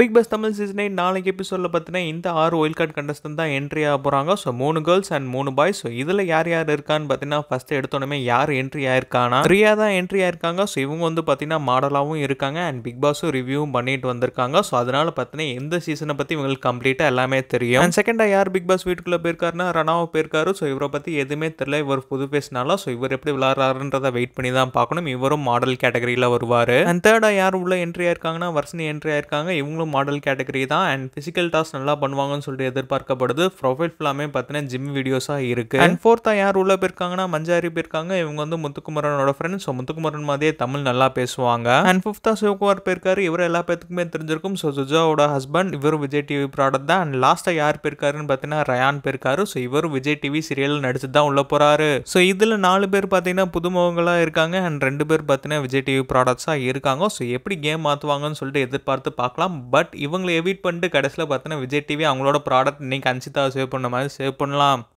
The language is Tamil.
big Boss Tamil season eight நாளைக்கு எபிசோடில் பார்த்தீங்கன்னா இந்த ஆறு ஒயில் கார்டு கண்டஸ்டன் தான் என்ட்ரி ஆக போகிறாங்க ஸோ மூணு கேர்ள்ஸ் அண்ட் மூணு பாய்ஸ் ஸோ இதில் யார் யார் இருக்கான்னு பார்த்தீங்கன்னா ஃபஸ்ட்டு எடுத்தோடனே யார் என்ட்ரி ஆயிருக்கானா ரியா தான் என்ட்ரி ஆயிருக்காங்க ஸோ இவங்க வந்து பார்த்தீங்கன்னா மாடலாகவும் இருக்காங்க அண்ட் பிக் பாஸும் ரிவ்யூவும் பண்ணிட்டு வந்திருக்காங்க ஸோ அதனால பார்த்தீங்கன்னா எந்த சீசனை பற்றி இவங்களுக்கு கம்ப்ளீட்டாக எல்லாமே தெரியும் அண்ட் செகண்டாக யார் பிக் பாஸ் வீட்டுக்குள்ளே போயிருக்காருன்னா ரணாவை போயிருக்காரு ஸோ இவரை பற்றி எதுவுமே தெரியல இவர் புது பேசினால ஸோ இவர் எப்படி விளாட்றாருன்றதை வெயிட் பண்ணி தான் பார்க்கணும் இவரும் மாடல் கேட்டகரியில் வருவார் அண்ட் தேர்டாக யார் உள்ள என்ட்ரி ஆயிருக்காங்கன்னா வர்ஷினி என்ட்ரி ஆயிருக்காங்க இவங்களும் மாடல் கேட்டகரி தான் அண்ட் ஃபிசிக்கல் டாஸ்க் நல்லா பண்ணுவாங்கன்னு சொல்லிட்டு எதிர்பார்க்கப்படுது ப்ரொஃபைல் ஃபுல்லாமே பார்த்தீங்கன்னா ஜிம் வீடியோஸாக இருக்கு அண்ட் ஃபோர்த்தாக யார் உள்ள போயிருக்காங்கன்னா மஞ்சாரி போயிருக்காங்க இவங்க வந்து முத்துக்குமரனோட ஃப்ரெண்ட்ஸ் ஸோ முத்துக்குமரன் மாதிரியே தமிழ் நல்லா பேசுவாங்க அண்ட் ஃபிஃப்த்தாக சிவகுமார் போயிருக்காரு இவர் எல்லா பேத்துக்குமே தெரிஞ்சிருக்கும் ஸோ சுஜாவோட ஹஸ்பண்ட் இவரும் விஜய் டிவி ப்ராடக்ட் தான் அண்ட் லாஸ்ட்டாக யார் போயிருக்காருன்னு பார்த்தீங்கன்னா ரயான் போயிருக்காரு ஸோ இவரும் விஜய் டிவி சீரியல் நடிச்சு தான் உள்ள போறாரு ஸோ இதில் நாலு பேர் பார்த்தீங்கன்னா புதுமுகங்களாக இருக்காங்க அண்ட் ரெண்டு பேர் பார்த்தீங்கன்னா விஜய் டிவி ப்ராடக்ட்ஸாக இருக்காங்க ஸோ எப்படி கேம் மாற்றுவாங்கன்னு சொல்லிட்டு எதிர்பார்த்து பார்க்கலாம் பட் இவங்களை எவிட் பண்ணிட்டு கடைசியில் பார்த்தீங்கன்னா விஜய் டிவி அவங்களோட ப்ராடக்ட் இன்னைக்கு அன்சிதா சேவ் பண்ண மாதிரி சேவ் பண்ணலாம்